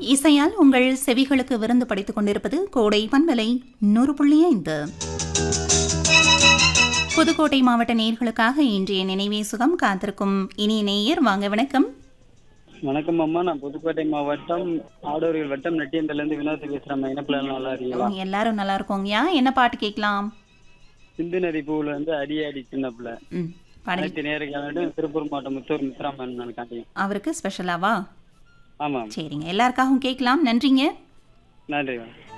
இசையால் உங்கள் செவிகளுக்கு விருந்து படித்துக் கொண்டிருப்பது கோடை பண்பலை நூறு புள்ளி ஐந்து புதுக்கோட்டை மாவட்ட நேயர்களுக்காக இன்றைய நினைவே சுகம் காத்திருக்கும் இனிய நேயர் வாங்க வணக்கம் வணக்கம் அம்மா நான் புதுக்கோட்டை மாவட்டம் ஆடோரில் வட்டம் நெட்டியந்தில இருந்து வினோத் பேசுறேன் இனப்பிள்ள நல்லா இருக்கீங்களா எல்லாரும் நல்லா இருக்கோங்கய்யா என்ன பாட்டு கேட்கலாம் சிந்து நதி பூவுல இருந்து அடி அடி சின்ன பிள்ளை ம் பாடல் அனைத்து நேர்களும் திருப்பூர் மாவட்டம் முத்தூர் மித்ராமன் நான் காட்டியும் அவருக்கு ஸ்பெஷலாவா ஆமாம் சரிங்க எல்லாருக்காகவும் கேட்கலாம் நன்றிங்க நன்றி மேம்